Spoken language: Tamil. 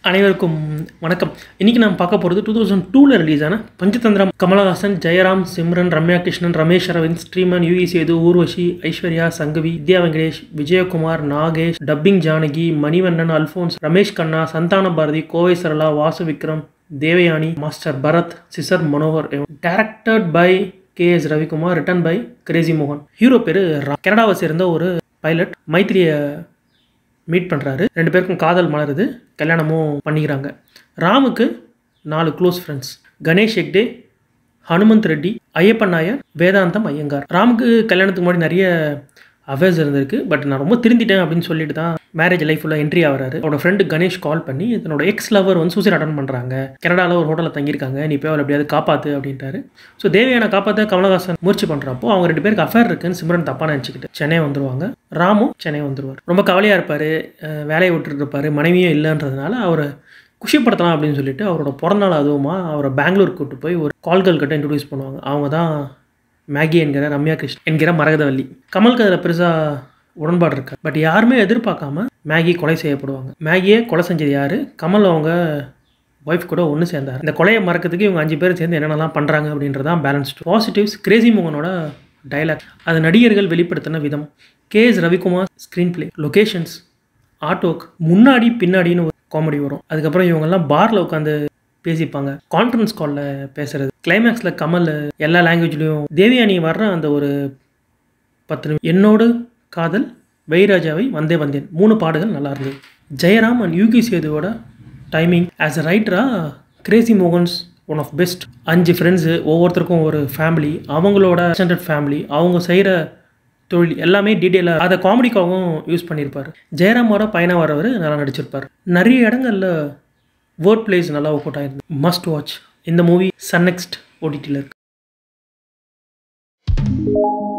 அனைவருக்கும் வணக்கம் இன்னைக்கு நாம் பார்க்க போகிறது டூ தௌசண்ட் டூவில் ரிலீஸ் ஆன Panchathanthiram Kamalhaasan Jayaram Simran Ramya Krishnan Ramesh Aravind Sriman Yugi Sethu Urvashi Aishwarya Sangavi Vidya Venkatesh Vijayakumar Nagesh dubbing Janaki Manivannan Alphonsa Ramesh Kanna Santhana Bharathi Kovai Sarala Vasu Vikram Devayani master Bharath scissor Manohar directed by K S Ravikumar written by Crazy மோகன் ஹீரோ பேர் கனடாவை சேர்ந்த ஒரு பைலட் மைத்ரிய மீட் பண்ணுறாரு ரெண்டு பேருக்கும் காதல் மலருது கல்யாணமும் பண்ணிக்கிறாங்க ராமுக்கு நாலு க்ளோஸ் ஃப்ரெண்ட்ஸ் கணேஷ் ஹெக்டே ஹனுமந்த் ரெட்டி ஐயப்பன் நாயர் வேதாந்தம் ஐயங்கார் ராமுக்கு கல்யாணத்துக்கு முன்னாடி நிறைய அஃபேர்ஸ் இருந்திருக்கு பட் நான் ரொம்ப திருந்திட்டேன் அப்படின்னு சொல்லிட்டு தான் மேரேஜ் லைஃப்பில் என்ட்ரி ஆகிறாரு அவரோட ஃப்ரெண்டு கணேஷ் கால் பண்ணி தன்னோட எக்ஸ் லவர் வந்து சூசைட் அட்டன் பண்ணுறாங்க கனடாவில் ஒரு ஹோட்டலில் தங்கியிருக்காங்க நீ போய் அவளை எப்படியாவது காப்பாற்று அப்படின்ட்டாரு ஸோ தேவையான காப்பாற்ற கமலஹாசன் முயற்சி பண்ணுறப்போ அவங்க ரெண்டு பேருக்கு அஃபேர் இருக்குன்னு சிம்ரன் தப்பாக நினச்சிக்கிட்டு சென்னை வந்துருவாங்க ராமும் சென்னை வந்துருவார் ரொம்ப கவலையாக இருப்பார் வேலையை விட்டுட்டு இருப்பார் மனைவியும் இல்லைன்றதுனால அவரை குஷிப்படுத்தலாம் அப்படின்னு சொல்லிட்டு அவரோட பிறந்தநாள் அதுவுமா அவரை பெங்களூர் கூட்டு போய் ஒரு கால்கள் கிட்ட இன்ட்ரடியூஸ் பண்ணுவாங்க அவங்க தான் மேகி என்கிற ரம்யா கிருஷ்ணன் என்கிற மரகதவல்லி கமலுக்கு அதில் பெருசாக உடன்பாடு இருக்கா பட் யாருமே எதிர்பார்க்காம மேகி கொலை செய்யப்படுவாங்க மேகியே கொலை செஞ்சது யார் கமல் அவங்க ஒய்ஃப் கூட ஒன்று சேர்ந்தார் இந்த கொலையை மறக்கிறதுக்கு இவங்க அஞ்சு பேர் சேர்ந்து என்னென்னலாம் பண்ணுறாங்க அப்படின்றது தான் பேலன்ஸ்டு பாசிட்டிவ்ஸ் கிரேசி மோகனோட டைலாக் அது நடிகர்கள் வெளிப்படுத்தின விதம் K S Ravikumar screen play locations art work முன்னாடி பின்னாடின்னு ஒரு காமெடி வரும் அதுக்கப்புறம் இவங்கெல்லாம் பாரில் உட்காந்து பேசிப்பாங்க கான்ஃபரன்ஸ் காலில் பேசுறது கிளைமேக்ஸில் கமல் எல்லா லாங்குவேஜ்லேயும் தேவியானி வர்ற அந்த ஒரு பத்து நிமிஷம் என்னோடு காதல் வைராஜாவை வந்தே வந்தேன் மூணு பாடுகள் நல்லா இருந்தது ஜெயராம் அண்ட் யூகி சேதுவோட டைமிங் ஆஸ் அ ரைட்டராக Crazy Mohan's one of best அஞ்சு ஃப்ரெண்ட்ஸு ஒவ்வொருத்தருக்கும் ஒரு ஃபேமிலி அவங்களோட ஸ்டாண்டர்ட் ஃபேமிலி அவங்க செய்கிற தொழில் எல்லாமே டீட்டெயிலாக அதை காமெடிக்காகவும் யூஸ் பண்ணியிருப்பார் ஜெயராமோட பயணம் வரவர் நல்லா நடிச்சிருப்பார் நிறைய இடங்களில் வேர்ட் பிளேஸ் நல்லா ஒர்க் அவுட் ஆயிருந்து மஸ்ட் வாட்ச் இந்த மூவி சன் நெக்ஸ்ட் ஓடிடியில் இருக்கு